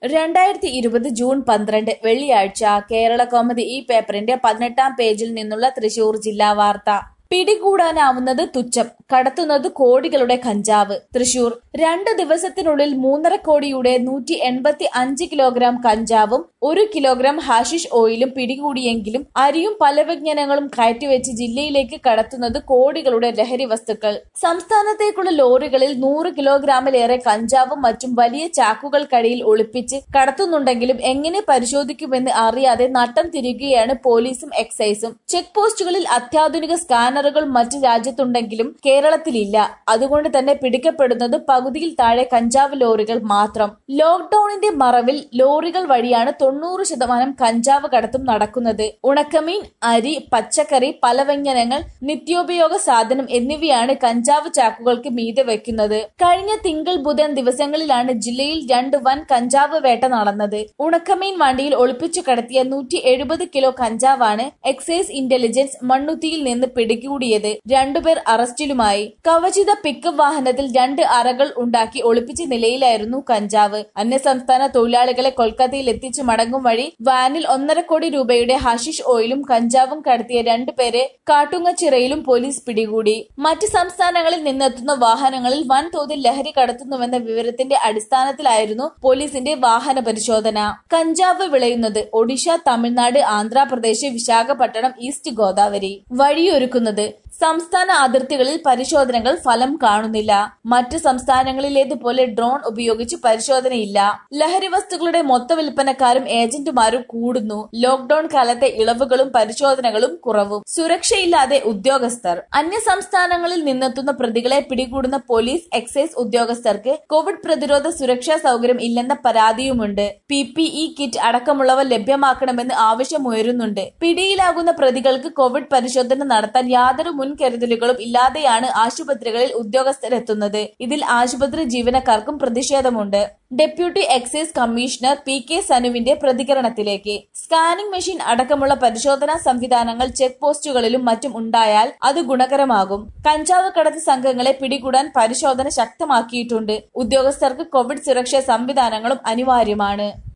രണ്ടായിരത്തി ഇരുപത് ജൂൺ പന്ത്രണ്ട് വെള്ളിയാഴ്ച കേരള കൗമുദി ഈ പേപ്പറിന്റെ പതിനെട്ടാം പേജിൽ നിന്നുള്ള തൃശൂർ ജില്ലാ വാർത്ത പിടികൂടാനാവുന്നത് തുച്ഛം കടത്തുന്നത് കോടികളുടെ കഞ്ചാവ് തൃശൂർ രണ്ട് ദിവസത്തിനുള്ളിൽ മൂന്നര കോടിയുടെ നൂറ്റി എൺപത്തി അഞ്ച് കിലോഗ്രാം കഞ്ചാവും ഒരു കിലോഗ്രാം ഹാഷിഷ് ഓയിലും പിടികൂടിയെങ്കിലും അരിയും പല വ്യഞ്ജനങ്ങളും കയറ്റിവെച്ച് ജില്ലയിലേക്ക് കടത്തുന്നത് കോടികളുടെ ലഹരി വസ്തുക്കൾ സംസ്ഥാനത്തേക്കുള്ള ലോറികളിൽ നൂറ് കിലോഗ്രാമിലേറെ കഞ്ചാവും മറ്റും വലിയ ചാക്കുകൾക്കടിയിൽ ഒളിപ്പിച്ച് കടത്തുന്നുണ്ടെങ്കിലും എങ്ങനെ പരിശോധിക്കുമെന്ന് അറിയാതെ നട്ടം തിരികുകയാണ് പോലീസും എക്സൈസും ചെക്ക് പോസ്റ്റുകളിൽ അത്യാധുനിക സ്കാനറുകൾ മറ്റ് രാജ്യത്തുണ്ടെങ്കിലും കേരളത്തിലില്ല അതുകൊണ്ട് തന്നെ പിടിക്കപ്പെടുന്നത് പകുതിയിൽ താഴെ കഞ്ചാവ് ലോറികൾ മാത്രം ലോക്ഡൌണിന്റെ മറവിൽ ലോറികൾ വഴിയാണ് തൊണ്ണൂറ് ശതമാനം കഞ്ചാവ് കടത്തും നടക്കുന്നത് ഉണക്കമീൻ അരി പച്ചക്കറി പലവ്യഞ്ജനങ്ങൾ നിത്യോപയോഗ സാധനം എന്നിവയാണ് കഞ്ചാവ് ചാക്കുകൾക്ക് മീതെ വെക്കുന്നത് കഴിഞ്ഞ തിങ്കൾ ബുധൻ ദിവസങ്ങളിലാണ് ജില്ലയിൽ രണ്ട് വൻ കഞ്ചാവ് വേട്ട നടന്നത് ഉണക്കമീൻ വണ്ടിയിൽ ഒളിപ്പിച്ചു കടത്തിയ നൂറ്റി എഴുപത് കിലോ കഞ്ചാവാണ് എക്സൈസ് ഇന്റലിജൻസ് മണ്ണുത്തിയിൽ നിന്ന് പിടികൂടിയത് രണ്ടുപേർ അറസ്റ്റിലുമായി കവചിത പിക്കപ്പ് വാഹനത്തിൽ രണ്ട് അറകൾ ഉണ്ടാക്കി ഒളിപ്പിച്ച നിലയിലായിരുന്നു കഞ്ചാവ് അന്യസംസ്ഥാന തൊഴിലാളികളെ കൊൽക്കത്തയിൽ എത്തിച്ചു മടങ്ങും വഴി വാനിൽ ഒന്നര കോടി രൂപയുടെ ഹഷിഷ് ഓയിലും കഞ്ചാവും കടത്തിയ രണ്ടുപേരെ കാട്ടുങ്ങച്ചിറയിലും പോലീസ് പിടികൂടി മറ്റ് സംസ്ഥാനങ്ങളിൽ നിന്നെത്തുന്ന വാഹനങ്ങളിൽ വൻതോതിൽ ലഹരി കടത്തുന്നുവെന്ന വിവരത്തിന്റെ അടിസ്ഥാനത്തിലായിരുന്നു പോലീസിന്റെ വാഹന പരിശോധന കഞ്ചാവ് വിളയുന്നത് ഒഡീഷ തമിഴ്നാട് ആന്ധ്രാപ്രദേശ് വിശാഖപട്ടണം ഈസ്റ്റ് ഗോദാവരി വഴിയൊരുക്കുന്നത് സംസ്ഥാന അതിർത്തികളിൽ പരിശോധനകൾ ഫലം കാണുന്നില്ല മറ്റ് സംസ്ഥാനങ്ങളിലേതുപോലെ ഡ്രോൺ ഉപയോഗിച്ച് പരിശോധനയില്ല ലഹരി വസ്തുക്കളുടെ മൊത്ത വിൽപ്പനക്കാരും ഏജന്റുമാരും കൂടുന്നു ലോക്ഡൌൺ കാലത്തെ ഇളവുകളും പരിശോധനകളും കുറവും സുരക്ഷയില്ലാതെ ഉദ്യോഗസ്ഥർ അന്യ സംസ്ഥാനങ്ങളിൽ നിന്നെത്തുന്ന പ്രതികളെ പിടികൂടുന്ന പോലീസ് എക്സൈസ് ഉദ്യോഗസ്ഥർക്ക് കോവിഡ് പ്രതിരോധ സുരക്ഷാ സൗകര്യം ഇല്ലെന്ന പരാതിയുമുണ്ട് പി പി ഇ കിറ്റ് അടക്കമുള്ളവ ലഭ്യമാക്കണമെന്ന് ആവശ്യമുയരുന്നുണ്ട് പിടിയിലാകുന്ന പ്രതികൾക്ക് കോവിഡ് പരിശോധന നടത്താൻ യാതൊരു മുൻകരുതലുകളും ഇല്ലാതെയാണ് ആശുപത്രികളിൽ ഉദ്യോഗസ്ഥരെത്തുന്നത് ഇതിൽ ആശുപത്രി ജീവനക്കാർക്കും പ്രതിഷേധമുണ്ട് deputy excise commissioner P K സനുവിന്റെ പ്രതികരണത്തിലേക്ക് സ്കാനിംഗ് മെഷീൻ അടക്കമുള്ള പരിശോധനാ സംവിധാനങ്ങൾ ചെക്ക് പോസ്റ്റുകളിലും മറ്റും ഉണ്ടായാൽ അത് ഗുണകരമാകും കഞ്ചാവ് കടത്ത് സംഘങ്ങളെ പിടികൂടാൻ പരിശോധന ശക്തമാക്കിയിട്ടുണ്ട് ഉദ്യോഗസ്ഥർക്ക് കോവിഡ് സുരക്ഷാ സംവിധാനങ്ങളും അനിവാര്യമാണ്